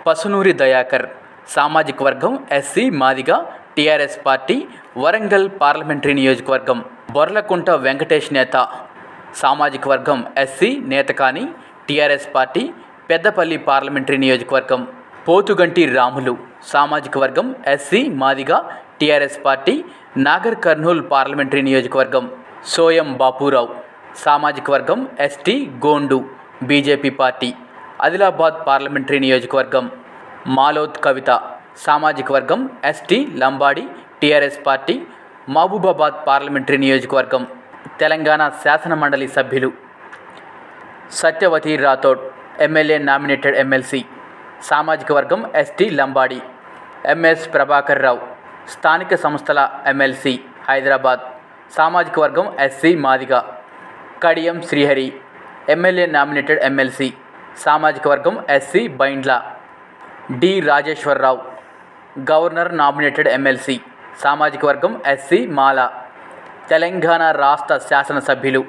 పసునూరి దయాకర్ సామాజిక వర్గం SC Madiga TRS party Warangal parliamentary నియోజకవర్గం బొర్లకుంట వెంకటేష్ నేత సామాజిక వర్గం ఎస్సీ నేత కాని టీఆర్ఎస్ పార్టీ పెద్దపల్లి పార్లమెంటరీ నియోజకవర్గం పోతుగంటి రాములు సామాజిక వర్గం SC Madiga TRS party Nagar Kurnool parliamentary నియోజకవర్గం సోయం బాపురావు సామాజిక వర్గం ST Gond BJP party Adilabad parliamentary నియోజకవర్గం మాలోత్ కవిత సామాజిక వర్గం ST Lambadi TRS party Mahabubabad parliamentary నియోజకవర్గం తెలంగాణ శాసన మండలి సభ్యులు Satyavathi Rathod MLA nominated MLC సామాజిక వర్గం ఎస్టీ లంబాడి ఎంఎస్ ప్రభాకర్ రావు స్థానిక సంస్థల ఎమ్మెల్సీ హైదరాబాద్ సామాజిక వర్గం SC Madiga Kadiyam Srihari MLA nominated MLC సామాజిక వర్గం SC Baindla D Rajeshwararao governor nominated MLC సామాజిక వర్గం ఎస్సీ మాల తెలంగాణ రాష్ట్ర శాసనసభ్యులు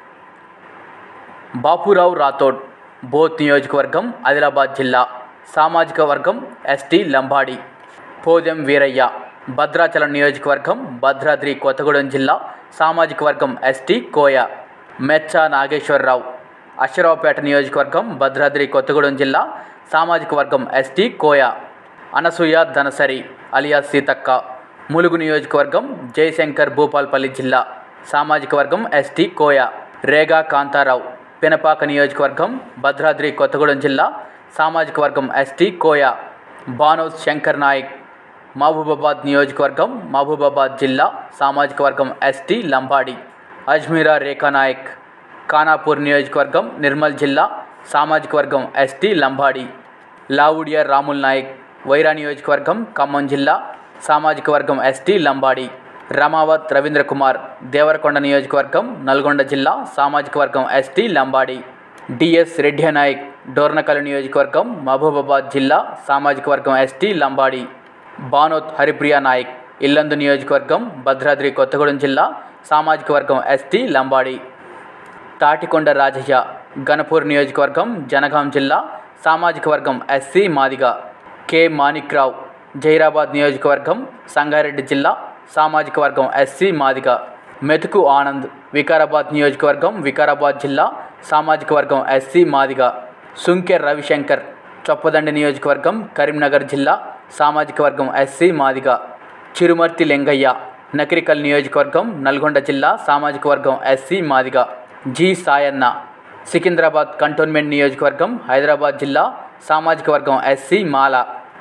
బాపురావు రాథోడ్ బోత్ నియోజకవర్గం ఆదిలాబాద్ జిల్లా సామాజిక వర్గం ఎస్టీ లంబాడి పోదెం వీరయ్య భద్రాచలం నియోజకవర్గం భద్రాద్రి కొత్తగూడెం జిల్లా సామాజిక వర్గం ఎస్టీ కోయ మెచ్చ నాగేశ్వరరావు అశ్వరావుపేట నియోజకవర్గం భద్రాద్రి కొత్తగూడెం జిల్లా సామాజిక వర్గం ఎస్టీ కోయ అనసూయ ధనసరి అలియా సీతక్క ములుగు నియోజకవర్గం జయశంకర్ భూపాల్పల్లి జిల్లా సామాజిక వర్గం ఎస్టీ కోయ రేగా కాంతారావు పినపాక నియోజకవర్గం భద్రాద్రి కొత్తగూడెం జిల్లా సామాజిక వర్గం ఎస్టీ కోయ బానోద్ శంకర్ నాయక్ మహబూబాబాద్ నియోజకవర్గం మహబూబాబాద్ జిల్లా సామాజిక వర్గం ఎస్టీ లంబాడి అజ్మీరా రేఖా నాయక్ ఖానాపూర్ నియోజకవర్గం నిర్మల్ జిల్లా సామాజిక వర్గం ఎస్టీ లంబాడి లావుడియా రాముల్ నాయక్ వైరా నియోజకవర్గం ఖమ్మం జిల్లా సామాజిక వర్గం ఎస్టీ లంబాడి రమావత్ రవీంద్ర కుమార్ దేవరకొండ నియోజకవర్గం నల్గొండ జిల్లా సామాజిక వర్గం ఎస్టీ లంబాడి డిఎస్ రెడ్డి నాయక్ డోర్నకల్ నియోజకవర్గం మహబూబాబాద్ జిల్లా సామాజిక వర్గం ఎస్టీ లంబాడి బానోత్ హరిప్రియ నాయక్ ఇల్లందు నియోజకవర్గం భద్రాద్రి కొత్తగూడెం జిల్లా సామాజిక వర్గం ఎస్టీ లంబాడి తాటికొండ రాజయ్య గణపూర్ నియోజకవర్గం జనగాం జిల్లా సామాజిక వర్గం ఎస్సీ మాదిగ కె మాణిక్రావు జైరాబాద్ నియోజకవర్గం సంగారెడ్డి జిల్లా సామాజిక వర్గం ఎస్సీ మాదిగ మెతుకు ఆనంద్ వికారాబాద్ నియోజకవర్గం వికారాబాద్ జిల్లా సామాజిక వర్గం ఎస్సీ మాదిగ సుంకె రవిశంకర్ చొప్పదండి నియోజకవర్గం కరీంనగర్ జిల్లా సామాజిక వర్గం ఎస్సీ మాదిగ చిరుమర్తి లింగయ్య నకిరికల్ నియోజకవర్గం నల్గొండ జిల్లా సామాజిక వర్గం SC Madiga G Sayanna Secunderabad cantonment నియోజకవర్గం హైదరాబాద్ జిల్లా సామాజిక వర్గం ఎస్సీ మాల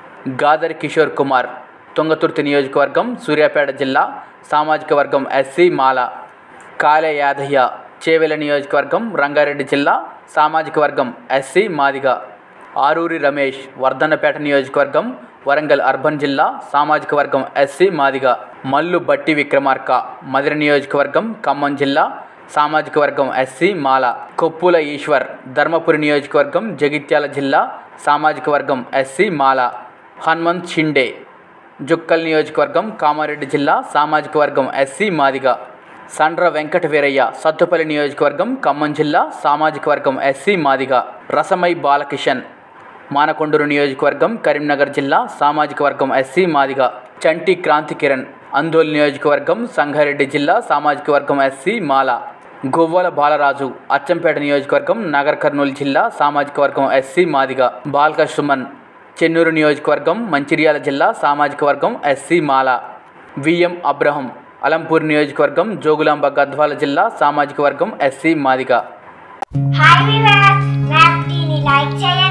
గాదరి కిషోర్ కుమార్ తుంగతుర్తి నియోజకవర్గం సూర్యాపేట జిల్లా సామాజిక వర్గం ఎస్సీ మాల కాలే యాదయ్య చేవెల నియోజకవర్గం రంగారెడ్డి జిల్లా సామాజిక వర్గం ఎస్సీ మాదిగ ఆరూరి రమేష్ వర్ధన్నపేట నియోజకవర్గం వరంగల్ అర్బన్ జిల్లా సామాజిక వర్గం ఎస్సీ మాదిగ మల్లు బట్టి విక్రమార్క మదిర నియోజకవర్గం ఖమ్మం జిల్లా సామాజిక వర్గం ఎస్సీ మాల కొప్పుల ఈశ్వర్ ధర్మపురి నియోజకవర్గం జగిత్యాల జిల్లా సామాజిక వర్గం ఎస్సీ మాల హనుమంత్ షిండే జుక్కల్ నియోజకవర్గం కామారెడ్డి జిల్లా సామాజిక వర్గం ఎస్సీ మాదిగ సండ్ర వెంకట వీరయ్య సత్తుపల్లి నియోజకవర్గం ఖమ్మం జిల్లా సామాజిక వర్గం ఎస్సీ మాదిగ రసమై బాలకిషన్ మానకొండూరు నియోజకవర్గం కరీంనగర్ జిల్లా సామాజిక వర్గం ఎస్సీ మాదిగ చంటి క్రాంతి కిరణ్ అందోల్ నియోజకవర్గం సంగారెడ్డి జిల్లా సామాజిక వర్గం ఎస్సీ మాల గువ్వల బాలరాజు అచ్చంపేట నియోజకవర్గం నగర్ కర్నూలు జిల్లా సామాజిక వర్గం ఎస్సీ మాదిగ బాల్క సుమన్ చెన్నూరు నియోజకవర్గం మంచిర్యాల జిల్లా సామాజిక వర్గం SC Mala VM Abraham Alampur నియోజకవర్గం జోగులాంబ గద్వాల జిల్లా సామాజిక వర్గం ఎస్సీ మాదిగ హాయ్ వివర్స్ మ్యాప్ దీన్ని లైక్ చేయండి